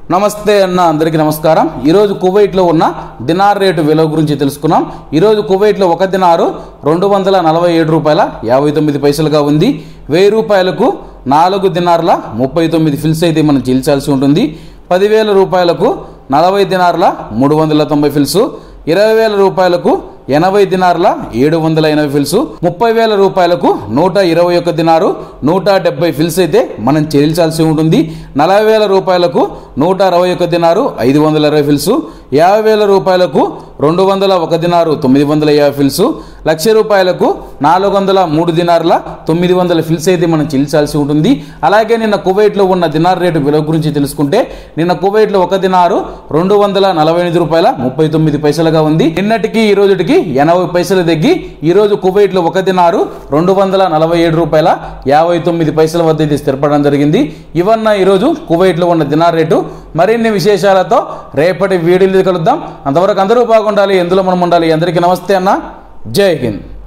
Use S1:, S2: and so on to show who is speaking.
S1: నమస్తే అన్న అందరికీ నమస్కారం ఈరోజు కువైట్లో ఉన్న దినార్ రేటు విలువ గురించి తెలుసుకున్నాం ఈరోజు కువైట్లో ఒక దినారు రెండు వందల నలభై ఏడు రూపాయల యాభై తొమ్మిది పైసలుగా ఉంది వెయ్యి రూపాయలకు నాలుగు దినార్ల ముప్పై తొమ్మిది ఫిల్స్ అయితే మనం చెల్లించాల్సి ఉంటుంది పదివేల రూపాయలకు నలభై దినార్ల మూడు వందల తొంభై ఫిల్స్ ఇరవై వేల రూపాయలకు ఎనభై దినార్ల ఏడు వందల ఎనభై ఫిల్స్ ముప్పై వేల రూపాయలకు నూట ఇరవై ఒక్క దినారు నూట డెబ్బై ఫిల్స్ అయితే మనం చెల్లించాల్సి ఉంటుంది నలభై వేల రూపాయలకు నూట అరవై ఒక్క దినారు ఐదు వందల ఇరవై ఫిల్స్ యాభై వేల రూపాయలకు రెండు వందల ఒక దినారు తొమ్మిది వందల యాభై ఫిల్స్ లక్ష రూపాయలకు నాలుగు వందల మూడు దినార్ల తొమ్మిది వందల ఫిల్స్ అయితే మనం చెల్లించాల్సి ఉంటుంది అలాగే నిన్న కువైట్లో ఉన్న దినార్ రేటు విలువ గురించి తెలుసుకుంటే నిన్న కువైట్లో ఒక దినారు రెండు వందల నలభై ఎనిమిది రూపాయల ముప్పై తొమ్మిది పైసలుగా ఉంది నిన్నటికి ఈ రోజుకి ఎనభై పైసలు తగ్గి ఈ రోజు కువైట్లో ఒక దినారు రెండు వందల నలభై ఏడు రూపాయల యాభై తొమ్మిది పైసల వద్ద ఇది స్థిరపడడం జరిగింది ఇవన్న ఈరోజు కువైట్లో ఉన్న దినార్ రేటు మరిన్ని విశేషాలతో రేపటి వీడియోలు కలుద్దాం అంతవరకు అందరూ బాగుండాలి ఎందులో మనం ఉండాలి అందరికీ నమస్తే అన్న జై హింద్